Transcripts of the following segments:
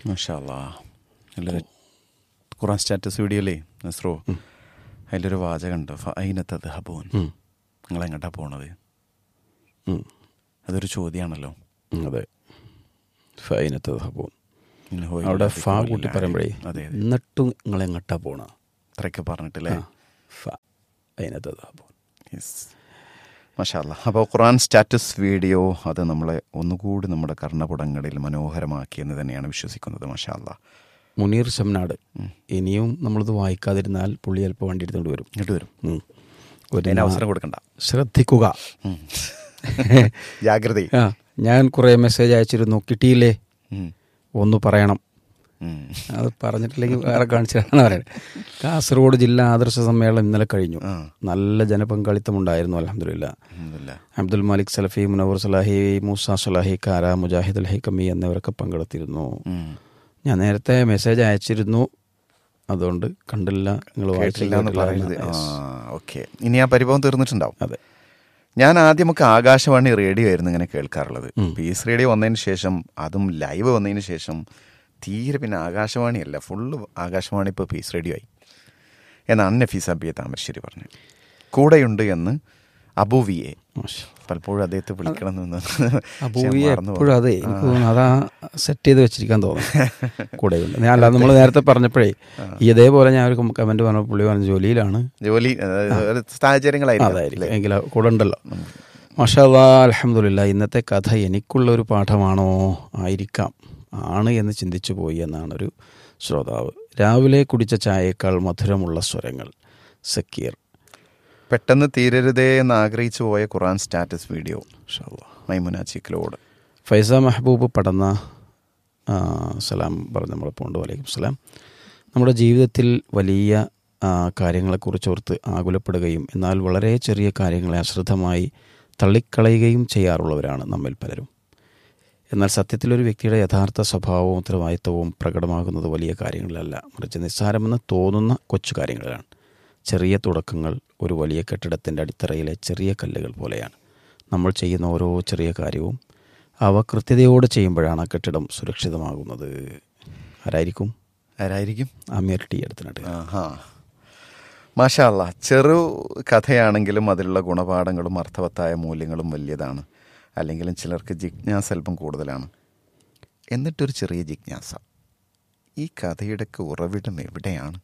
മാഷാല്ലാ നല്ലൊരു ഖുറാൻ സ്റ്റാറ്റസ് വീഡിയോയിലേ നസ്രോ അതിലൊരു വാചകമുണ്ട് അതിനകത്ത് ഹബൂൻ ഉം. നിങ്ങൾ എങ്ങോട്ടാ പോണത് ഉം. അതൊരു ചോദ്യമാണല്ലോ ഉം, അതെ ഫൈനത്ത് ഹബൂൻ ഇന്ന് ഹോയ് അവിടെ ഇല്ലാതെ ഫാ കോലില്ല. കൂട്ടി പറയുമ്പോഴേ അതെ അതെ എന്നിട്ടും നിങ്ങൾ എങ്ങട്ടാ പോണ അത്രയൊക്കെ പറഞ്ഞിട്ടില്ലേ ഫ ഫൈനത്ത് ഹബൂൻ യെസ് മഷാല്ല അപ്പോൾ ഖുറാൻ സ്റ്റാറ്റസ് വീഡിയോ അത് നമ്മളെ ഒന്നുകൂടി നമ്മുടെ കർണപുടങ്ങളിൽ മനോഹരമാക്കിയെന്ന് തന്നെയാണ് വിശ്വസിക്കുന്നത് മഷാല്ല മുനീർ ശംനാട് ഇനിയും നമ്മളിത് വായിക്കാതിരുന്നാൽ പുള്ളി ചിലപ്പോൾ വണ്ടി എടുത്തുകൊണ്ട് വരും ഇങ്ങോട്ട് വരും ഉം. ഒരു അതിന് നാ- അവസരം കൊടുക്കണ്ട ശ്രദ്ധിക്കുക ഉം. ജാഗ്രത ആ ഞാൻ കുറേ മെസ്സേജ് അയച്ചിരുന്നു കിട്ടിയില്ലേ ഉം. ഒന്ന് പറയണം ഉം. അത് പറഞ്ഞിട്ടില്ലെങ്കിൽ വേറെ കാണിച്ചാണ് പറയുന്നത് കാസർഗോഡ് ജില്ലാ ആദർശ സമ്മേളനം ഇന്നലെ കഴിഞ്ഞു ആ. നല്ല ജനപങ്കാളിത്തം ഉണ്ടായിരുന്നു അലഹമില്ല അൽഹംദുലില്ലാ. അബ്ദുൽ മാലിക് സലഫി മുനവർ സലാഹി മൂസ സലാഹി കാര മുജാഹിദ് അൽ ഹൈക്കമി എന്നിവരൊക്കെ പങ്കെടുത്തിരുന്നു ഉം. ഞാൻ നേരത്തെ മെസ്സേജ് അയച്ചിരുന്നു അതുകൊണ്ട് കണ്ടില്ല നിങ്ങൾ കേട്ടില്ല എന്ന് പറയരുത് ആ വായിച്ചില്ല ഓക്കെ ഇനി ആ പരിഭവം തീർന്നിട്ടുണ്ടാവും അതെ ഞാൻ ആദ്യമൊക്കെ ആകാശവാണി റേഡിയോ ആയിരുന്നു ഇങ്ങനെ കേൾക്കാറുള്ളത് പീസ് റേഡിയോ വന്നതിന് ശേഷം അതും ലൈവ് വന്നതിന് ശേഷം തീരെ പിന്നെ ആകാശവാണിയല്ല ഫുള്ള് ആകാശവാണി ഇപ്പോൾ പീസ് റേഡിയോ ആയി എന്നാണ് നഫീസ് അബിയെ താമരശ്ശേരി പറഞ്ഞു കൂടെയുണ്ട് എന്ന് അബുവിയെ മാഷാ. പലപ്പോഴും അദ്ദേഹത്തെ വിളിക്കണം എന്ന് അബൂവിയെ എപ്പോഴും അതെ എനിക്ക് തോന്നുന്നു അതാ സെറ്റ് ചെയ്ത് വെച്ചിരിക്കാൻ തോന്നുന്നു കൂടെ ഉണ്ട് ഞാൻ അല്ലാതെ നമ്മൾ നേരത്തെ പറഞ്ഞപ്പോഴേ ഈ ഇതേപോലെ ഞാൻ ഒരു കമന്റ് പറഞ്ഞ പുള്ളി പറഞ്ഞ ജോലിയിലാണ് ജോലി അതായത് സാഹചര്യങ്ങളായിരിക്കും അതായിരിക്കും എങ്കിൽ കൂടെ ഉണ്ടല്ലോ മഷാല്ലാ അലഹമുല്ല ഇന്നത്തെ കഥ എനിക്കുള്ള ഒരു പാഠമാണോ ആയിരിക്കാം ആണ് എന്ന് ചിന്തിച്ചു പോയി എന്നാണ് ഒരു ശ്രോതാവ് രാവിലെ കുടിച്ച ചായയേക്കാൾ മധുരമുള്ള സ്വരങ്ങൾ സക്കീർ പെട്ടെന്ന് തീരരുതേ എന്ന് ആഗ്രഹിച്ചു പോയ ഖുറാൻ സ്റ്റാറ്റസ് വീഡിയോ മൈമുന ചിക്കലോട് ഫൈസ മെഹബൂബ് പടന്ന ആ, സലാം പറഞ്ഞ നമ്മളിപ്പോൾ ഉണ്ട് വലൈക്കും സലാം നമ്മുടെ ജീവിതത്തിൽ വലിയ ആ, കാര്യങ്ങളെക്കുറിച്ച് ഓർത്ത് ആകുലപ്പെടുകയും എന്നാൽ വളരെ ചെറിയ കാര്യങ്ങളെ അശ്രദ്ധമായി തള്ളിക്കളയുകയും ചെയ്യാറുള്ളവരാണ് നമ്മിൽ പലരും എന്നാൽ സത്യത്തിൽ ഒരു വ്യക്തിയുടെ യഥാർത്ഥ സ്വഭാവവും ഉത്തരവാദിത്വവും പ്രകടമാകുന്നത് വലിയ കാര്യങ്ങളിലല്ല മറിച്ച് നിസ്സാരമെന്ന് തോന്നുന്ന കൊച്ചു കാര്യങ്ങളിലാണ് ചെറിയ തുടക്കങ്ങൾ ഒരു വലിയ കെട്ടിടത്തിൻ്റെ അടിത്തറയിലെ ചെറിയ കല്ലുകൾ പോലെയാണ് നമ്മൾ ചെയ്യുന്ന ഓരോ ചെറിയ കാര്യവും അവ കൃത്യതയോടെ ചെയ്യുമ്പോഴാണ് ആ കെട്ടിടം സുരക്ഷിതമാകുന്നത് ആരായിരിക്കും ആരായിരിക്കും അമീർ ടി അടുത്തിനാട്ട് ആഹാ മാഷാല്ല ചെറു കഥയാണെങ്കിലും അതിലുള്ള ഗുണപാഠങ്ങളും അർത്ഥവത്തായ മൂല്യങ്ങളും വലിയതാണ് അല്ലെങ്കിലും ചിലർക്ക് ജിജ്ഞാസ അല്പം കൂടുതലാണ് എന്നിട്ടൊരു ചെറിയ ജിജ്ഞാസ ഈ കഥയുടെയൊക്കെ ഉറവിടം എവിടെയാണ്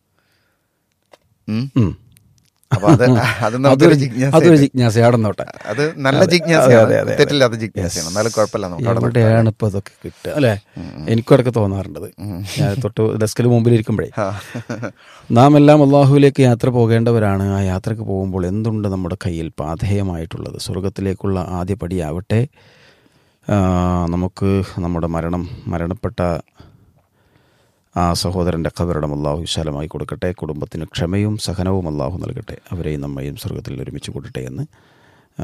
ഉം? ഉം. അപ്പൊ അത് അത് നമുക്കൊരു അതൊരു ജിജ്ഞാസ അതൊരു ജിജ്ഞാസ അടന്നോട്ടെ അത് നല്ല അതെ, ജിജ്ഞാസയാണ് അതെ, അതെ, അതെ. തെറ്റില്ലാത്ത ജിജ്ഞാസയാണ് എന്നാലും കുഴപ്പമില്ല നമുക്ക് അവിടെ നിർത്താം. എവിടെയാണ് ഇപ്പോൾ അതൊക്കെ കിട്ടുക അല്ലേ എനിക്കും ഇടയ്ക്ക് തോന്നാറുണ്ടത് ഞാൻ തൊട്ട് ഡെസ്കിൽ മുമ്പിൽ ഇരിക്കുമ്പോഴേ ആ. നാം എല്ലാം അള്ളാഹുവിലേക്ക് യാത്ര പോകേണ്ടവരാണ് ആ യാത്രക്ക് പോകുമ്പോൾ എന്തുണ്ട് നമ്മുടെ കയ്യിൽ പാധേയമായിട്ടുള്ളത് സ്വർഗത്തിലേക്കുള്ള ആദ്യ പടിയാവട്ടെ ആ, നമുക്ക് നമ്മുടെ മരണം മരണപ്പെട്ട ആ സഹോദരൻ്റെ ഖബറിടം അള്ളാഹു വിശാലമായി കൊടുക്കട്ടെ കുടുംബത്തിന് ക്ഷമയും സഹനവും അള്ളാഹു നൽകട്ടെ അവരെയും നമ്മയും സ്വർഗത്തിൽ ഒരുമിച്ച് കൂട്ടട്ടെ എന്ന് ആ,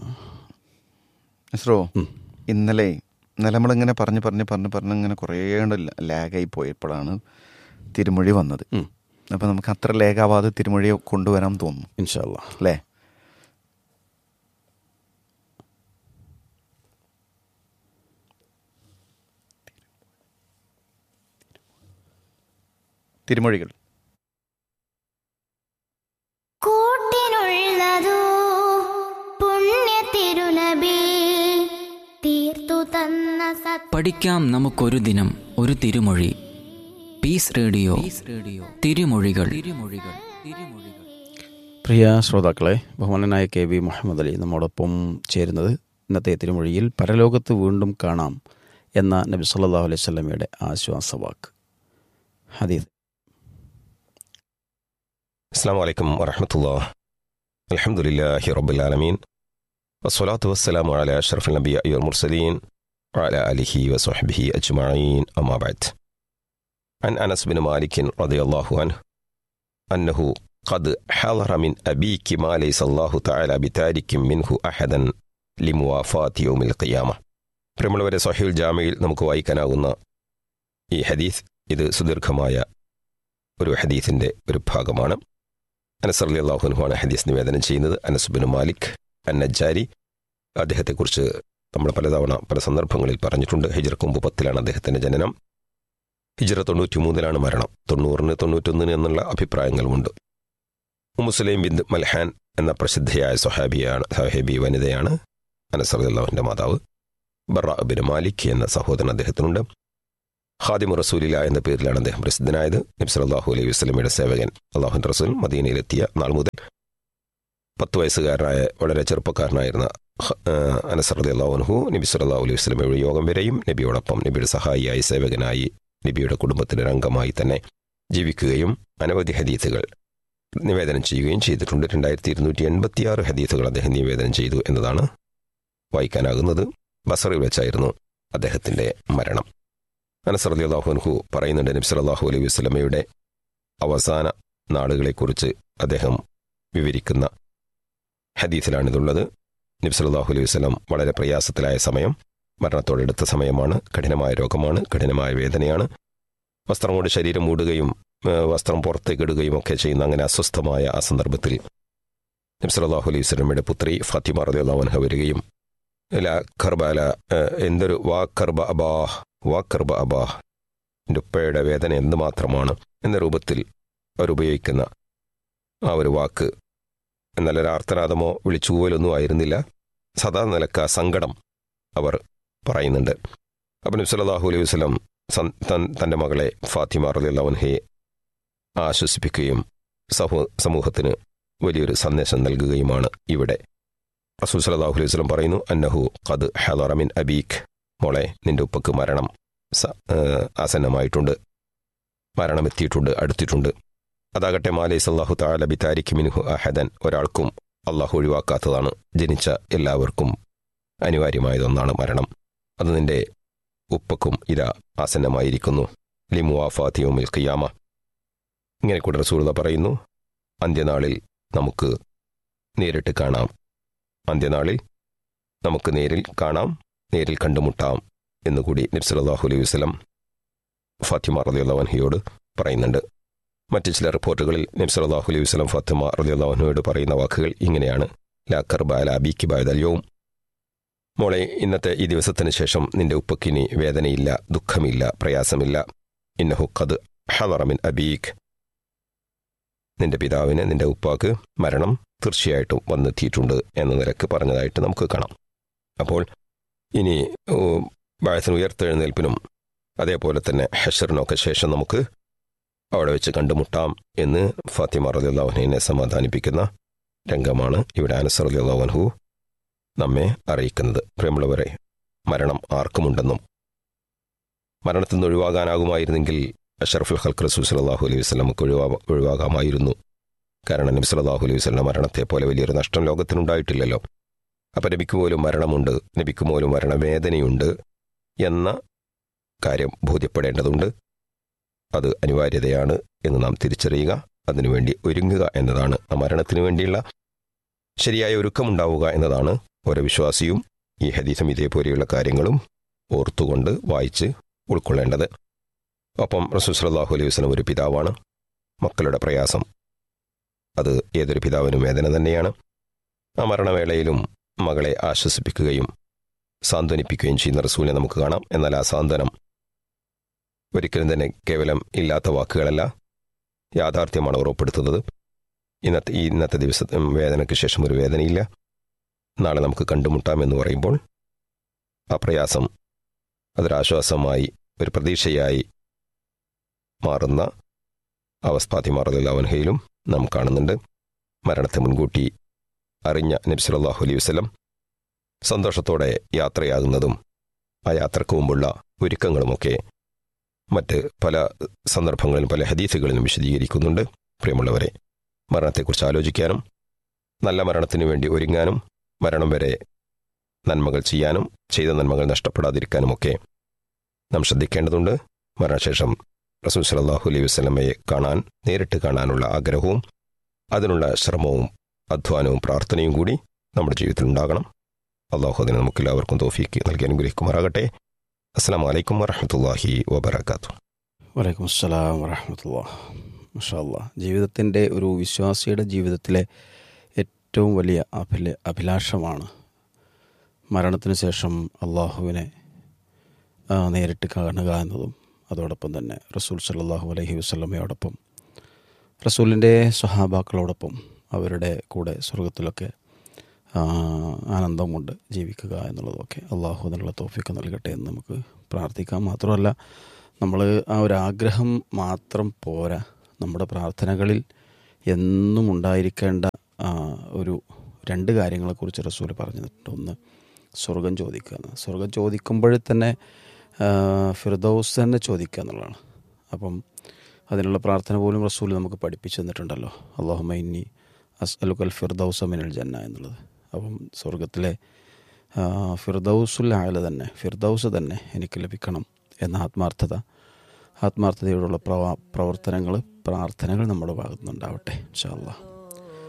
ഇസ്രോ ഇന്നലെ ഇന്നലെ നമ്മളിങ്ങനെ പറഞ്ഞ് പറഞ്ഞ് പറഞ്ഞ് പറഞ്ഞ് ഇങ്ങനെ കുറേ ലാഗായി പോയപ്പോഴാണ് തിരുമൊഴി വന്നത് ഉം. അപ്പോൾ നമുക്ക് അത്ര ലേഖാവാതെ തിരുമൊഴി കൊണ്ടുവരാൻ തോന്നുന്നു ഇൻഷാ അല്ലാ അല്ലേ തിരുമൊഴികൾ കൂട്ടിനുള്ളതോ പുണ്യ തിരുനബി തീർത്തു തന്ന സത് പഠിക്കാം നമുക്കൊരു ദിനം ഒരു തിരുമൊഴി പീസ് റേഡിയോ റേഡിയോ തിരുമൊഴികൾ തിരുമൊഴികൾ തിരുമൊഴികൾ പ്രിയ ശ്രോതാക്കളെ ബഹുമാനനായ കെ വി മുഹമ്മദ് അലി നമ്മോടൊപ്പം ചേരുന്നത് ഇന്നത്തെ തിരുമൊഴിയിൽ പരലോകത്ത് വീണ്ടും കാണാം എന്ന നബി സല്ലല്ലാഹു അലൈഹി സ്വലമയുടെ ആശ്വാസവാക്ക് ഹദീസ് السلام عليكم ورحمة الله الحمد لله رب العالمين والصلاة والسلام على أشرف الأنبياء والمرسلين وعلى آله وصحبه أجمعين أما بعد عن أنس بن مالك رضي الله عنه أنه قد حضر من أبيك ما ليس الله تعالى بتارك منه أحدا لموافاة يوم القيامة പ്രിയമുള്ളവരെ സഹീൽ ജാമയിൽ നമുക്ക് വായിക്കാനാകുന്ന ഈ ഹദീസ് ഇത് സുദീർഘമായ ഒരു ഹദീസിന്റെ ഒരു ഭാഗമാണ് അനസ് അലി അള്ളാഹുനുമാണ് ഹദീസ് നിവേദനം ചെയ്യുന്നത് അനസ് ബിൻ മാലിക് അന്നജാരി അദ്ദേഹത്തെക്കുറിച്ച് നമ്മൾ പലതവണ പല സന്ദർഭങ്ങളിൽ പറഞ്ഞിട്ടുണ്ട് ഹിജർക്ക് മുമ്പ് പത്തിലാണ് അദ്ദേഹത്തിന്റെ ജനനം ഹിജറ തൊണ്ണൂറ്റി മൂന്നിലാണ് മരണം തൊണ്ണൂറിന് തൊണ്ണൂറ്റൊന്നിന് എന്നുള്ള അഭിപ്രായങ്ങളുമുണ്ട് മുസ്ലിം ബിന്ദ് മൽഹാൻ എന്ന പ്രസിദ്ധയായ സ്വഹാബിയാണ് സഹേബി വനിതയാണ് അനസറുല്ലാവിൻ്റെ മാതാവ് ബറ ബിൻ മാലിക് എന്ന സഹോദരൻ അദ്ദേഹത്തിനുണ്ട് ഖാദിമു റസൂലില എന്ന പേരിലാണ് അദ്ദേഹം പ്രസിദ്ധനായത് നബ്സലാഹു അലൈഹി വസ്ലമയുടെ സേവകൻ അള്ളാഹുൻ റസൂൽ മദീനയിലെത്തിയ നാൾ മുതൽ പത്ത് വയസ്സുകാരനായ വളരെ ചെറുപ്പക്കാരനായിരുന്ന അനസർ അള്ളാഹുൻഹു നബി സല്ലാഹു അലൈഹി വസ്ലമയുടെ യോഗം വരെയും നബിയോടൊപ്പം നബിയുടെ സഹായിയായി സേവകനായി നബിയുടെ കുടുംബത്തിൻ്റെ ഒരു അംഗമായി തന്നെ ജീവിക്കുകയും അനവധി ഹദീസുകൾ നിവേദനം ചെയ്യുകയും ചെയ്തിട്ടുണ്ട് രണ്ടായിരത്തി ഇരുന്നൂറ്റി എൺപത്തിയാറ് ഹദീസുകൾ അദ്ദേഹം നിവേദനം ചെയ്തു എന്നതാണ് വായിക്കാനാകുന്നത് ബസറിൽ വെച്ചായിരുന്നു അദ്ദേഹത്തിൻ്റെ മരണം അനസർ അലി അള്ളാഹുൻഹു പറയുന്നുണ്ട് നബി സല്ലാഹു അലൈഹി വസ്ലമയുടെ അവസാന നാളുകളെക്കുറിച്ച് അദ്ദേഹം വിവരിക്കുന്ന ഹദീസിലാണിതുള്ളത് നബി സല്ലാഹു അലൈഹി വസ്ലം വളരെ പ്രയാസത്തിലായ സമയം മരണത്തോടടുത്ത സമയമാണ് കഠിനമായ രോഗമാണ് കഠിനമായ വേദനയാണ് വസ്ത്രം കൊണ്ട് ശരീരം മൂടുകയും വസ്ത്രം പുറത്തേക്ക് ഇടുകയും ഒക്കെ ചെയ്യുന്ന അങ്ങനെ അസ്വസ്ഥമായ ആ സന്ദർഭത്തിൽ നബി സല്ലാഹു അലൈഹി വസ്ലമയുടെ പുത്രി ഫാത്തിമ റലി അള്ളാഹുൻഹ വരികയും ല ഖർബാല എന്തൊരു വാ കർബ അബാഹ് വാ കർബ അബാഹ് എൻ്റെ ഉപ്പയുടെ വേദന എന്തുമാത്രമാണ് എന്ന രൂപത്തിൽ അവർ ഉപയോഗിക്കുന്ന ആ ഒരു വാക്ക് എന്നാൽ ഒരു ആർത്തനാദമോ വിളിച്ചുപോലൊന്നും ആയിരുന്നില്ല സദാ നിലക്ക സങ്കടം അവർ പറയുന്നുണ്ട് അപ്പം നബ്സലാഹു അലൈഹി വസ്ലം തൻ്റെ മകളെ ഫാത്തിമ റലിയല്ലാവൻഹയെ ആശ്വസിപ്പിക്കുകയും സമൂ സമൂഹത്തിന് വലിയൊരു സന്ദേശം നൽകുകയുമാണ് ഇവിടെ റസൂൽ സലാഹു അലൈഹി വസ്ലം പറയുന്നു അന്നഹു ഖദ് ഹദറമിൻ അബീഖ് മോളെ നിന്റെ ഉപ്പക്ക് മരണം ആസന്നമായിട്ടുണ്ട് മരണമെത്തിയിട്ടുണ്ട് അടുത്തിട്ടുണ്ട് അതാകട്ടെ മാലൈ സല്ലാഹു താല ബിതാരിഖ് മിനുഹു അഹദൻ ഒരാൾക്കും അള്ളാഹു ഒഴിവാക്കാത്തതാണ് ജനിച്ച എല്ലാവർക്കും അനിവാര്യമായതൊന്നാണ് മരണം അത് നിന്റെ ഉപ്പക്കും ഇര ആസന്നമായിരിക്കുന്നു ലിമുവാഫാത്തിയോമിൽ ഖിയാമ ഇങ്ങനെ കൂടെ റസൂള പറയുന്നു അന്ത്യനാളിൽ നമുക്ക് നേരിട്ട് കാണാം അന്ത്യനാളിൽ നമുക്ക് നേരിൽ കാണാം നേരിൽ കണ്ടുമുട്ടാം എന്നുകൂടി നബ്സലാഹു അലൈഹി വസ്ലം ഫാത്തിമ റലിയുള്ളവൻഹിയോട് പറയുന്നുണ്ട് മറ്റ് ചില റിപ്പോർട്ടുകളിൽ നബ്സലാഹു അലൈഹി വസ്ലം ഫാത്തിമ റലിയുള്ളവൻഹിയോട് പറയുന്ന വാക്കുകൾ ഇങ്ങനെയാണ് ലാ കർബാല ബീക്കി ബായതല്യവും മോളെ ഇന്നത്തെ ഈ ദിവസത്തിന് ശേഷം നിന്റെ ഉപ്പക്കിനി വേദനയില്ല ദുഃഖമില്ല പ്രയാസമില്ല ഇന്നഹു ഖദ് ഹലറമിൻ അബീഖ് നിന്റെ പിതാവിന് നിന്റെ ഉപ്പാക്ക് മരണം തീർച്ചയായിട്ടും വന്നെത്തിയിട്ടുണ്ട് എന്ന നിലക്ക് പറഞ്ഞതായിട്ട് നമുക്ക് കാണാം അപ്പോൾ ഇനി ബാഴത്തിന് ഉയർത്തെഴുന്നേൽപ്പിനും അതേപോലെ തന്നെ ഹഷറിനൊക്കെ ശേഷം നമുക്ക് അവിടെ വെച്ച് കണ്ടുമുട്ടാം എന്ന് ഫാത്തിമ റലിയുള്ളവനെ സമാധാനിപ്പിക്കുന്ന രംഗമാണ് ഇവിടെ അനസർ അലിയുള്ളവൻഹു നമ്മെ അറിയിക്കുന്നത് പ്രിയമുള്ളവരെ മരണം ആർക്കുമുണ്ടെന്നും മരണത്തിൽ നിന്ന് ഒഴിവാകാനാകുമായിരുന്നെങ്കിൽ അഷറഫുൽ ഹൽക്ക് റസൂൽ സലാഹു അലൈഹി വസ്ലമക്ക് ഒഴിവാ ഒഴിവാകാമായിരുന്നു കാരണം നബി സലാഹു അലൈഹി വസ്ലം മരണത്തെ പോലെ വലിയൊരു നഷ്ടം ലോകത്തിനുണ്ടായിട്ടില്ലല്ലോ അപ്പം നബിക്ക് പോലും മരണമുണ്ട് നബിക്ക് പോലും മരണവേദനയുണ്ട് എന്ന കാര്യം ബോധ്യപ്പെടേണ്ടതുണ്ട് അത് അനിവാര്യതയാണ് എന്ന് നാം തിരിച്ചറിയുക അതിനുവേണ്ടി ഒരുങ്ങുക എന്നതാണ് ആ മരണത്തിനു വേണ്ടിയുള്ള ശരിയായ ഒരുക്കമുണ്ടാവുക എന്നതാണ് ഓരോ വിശ്വാസിയും ഈ ഹദീസും ഇതേപോലെയുള്ള കാര്യങ്ങളും ഓർത്തുകൊണ്ട് വായിച്ച് ഉൾക്കൊള്ളേണ്ടത് ഒപ്പം റസൂൽ സലാഹു അലൈഹി വസ്ലം ഒരു പിതാവാണ് മക്കളുടെ പ്രയാസം അത് ഏതൊരു പിതാവിനും വേദന തന്നെയാണ് ആ മരണവേളയിലും മകളെ ആശ്വസിപ്പിക്കുകയും സാന്ത്വനിപ്പിക്കുകയും ചെയ്യുന്ന റസൂലിനെ നമുക്ക് കാണാം എന്നാൽ ആ സാന്ത്വനം ഒരിക്കലും തന്നെ കേവലം ഇല്ലാത്ത വാക്കുകളല്ല യാഥാർത്ഥ്യമാണ് ഉറപ്പെടുത്തുന്നത് ഇന്നത്തെ ഈ ഇന്നത്തെ ദിവസത്തെ വേദനയ്ക്ക് ശേഷം ഒരു വേദനയില്ല നാളെ നമുക്ക് കണ്ടുമുട്ടാമെന്ന് പറയുമ്പോൾ ആ പ്രയാസം അതൊരാശ്വാസമായി ഒരു പ്രതീക്ഷയായി മാറുന്ന അവസ്ഥാതിമാറുള്ളവൻഹയിലും നാം കാണുന്നുണ്ട് മരണത്തെ മുൻകൂട്ടി അറിഞ്ഞ നബ്സുലല്ലാഹു അലൈഹി വസ്ലം സന്തോഷത്തോടെ യാത്രയാകുന്നതും ആ യാത്രക്ക് മുമ്പുള്ള ഒരുക്കങ്ങളുമൊക്കെ മറ്റ് പല സന്ദർഭങ്ങളിലും പല ഹദീസുകളിലും വിശദീകരിക്കുന്നുണ്ട് പ്രിയമുള്ളവരെ മരണത്തെക്കുറിച്ച് ആലോചിക്കാനും നല്ല മരണത്തിനു വേണ്ടി ഒരുങ്ങാനും മരണം വരെ നന്മകൾ ചെയ്യാനും ചെയ്ത നന്മകൾ നഷ്ടപ്പെടാതിരിക്കാനുമൊക്കെ നാം ശ്രദ്ധിക്കേണ്ടതുണ്ട് മരണശേഷം റസൂൽ സലാഹു അലൈഹി വസ്ലമയെ കാണാൻ നേരിട്ട് കാണാനുള്ള ആഗ്രഹവും അതിനുള്ള ശ്രമവും അധ്വാനവും പ്രാർത്ഥനയും കൂടി നമ്മുടെ ജീവിതത്തിൽ ഉണ്ടാകണം അള്ളാഹു അതിന് നമുക്കെല്ലാവർക്കും തോഫീക്ക് നൽകി അനുഗ്രഹിക്കുമാറാകട്ടെ അസ്സാം വലൈക്കും വറഹമത്തല്ലാഹി വബർക്കാത്തു വലൈക്കും അസ്സലാം വറഹമത്തുള്ള മഷാല്ല ജീവിതത്തിൻ്റെ ഒരു വിശ്വാസിയുടെ ജീവിതത്തിലെ ഏറ്റവും വലിയ അഭില അഭിലാഷമാണ് മരണത്തിന് ശേഷം അള്ളാഹുവിനെ ആ, നേരിട്ട് കാണുക എന്നതും അതോടൊപ്പം തന്നെ റസൂൽ സല്ലാഹു അലൈഹി വസ്ലമയോടൊപ്പം റസൂലിൻ്റെ സ്വഹാബാക്കളോടൊപ്പം അവരുടെ കൂടെ സ്വർഗത്തിലൊക്കെ ആ, ആനന്ദം കൊണ്ട് ജീവിക്കുക എന്നുള്ളതൊക്കെ അള്ളാഹു അതിനുള്ള തോഫിക്ക് നൽകട്ടെ എന്ന് നമുക്ക് പ്രാർത്ഥിക്കാം മാത്രമല്ല നമ്മൾ ആ ഒരു ആഗ്രഹം മാത്രം പോരാ നമ്മുടെ പ്രാർത്ഥനകളിൽ എന്നും ഉണ്ടായിരിക്കേണ്ട ആ, ഒരു രണ്ട് കാര്യങ്ങളെക്കുറിച്ച് റസൂൽ പറഞ്ഞിട്ടുണ്ട് ഒന്ന് സ്വർഗം ചോദിക്കുക എന്ന് സ്വർഗം ചോദിക്കുമ്പോൾ തന്നെ ആ, ഫിർദൗസ് തന്നെ ചോദിക്കുക എന്നുള്ളതാണ് അപ്പം അതിനുള്ള പ്രാർത്ഥന പോലും റസൂൽ നമുക്ക് പഠിപ്പിച്ചു തന്നിട്ടുണ്ടല്ലോ അള്ളാഹുമൈനി അസ് അലുക്കൽ ഫിർദൗസ മിനൽ ജന്ന എന്നുള്ളത് അപ്പം സ്വർഗത്തിലെ ആ, ഫിർദൗസുൽ ആല തന്നെ ഫിർദൗസ് തന്നെ എനിക്ക് ലഭിക്കണം എന്ന ആത്മാർത്ഥത ആത്മാർത്ഥതയോടുള്ള പ്രവ പ്രവർത്തനങ്ങൾ പ്രാർത്ഥനകൾ നമ്മുടെ ഭാഗത്തുനിന്നുണ്ടാവട്ടെ ഇൻഷാ അള്ളാഹ്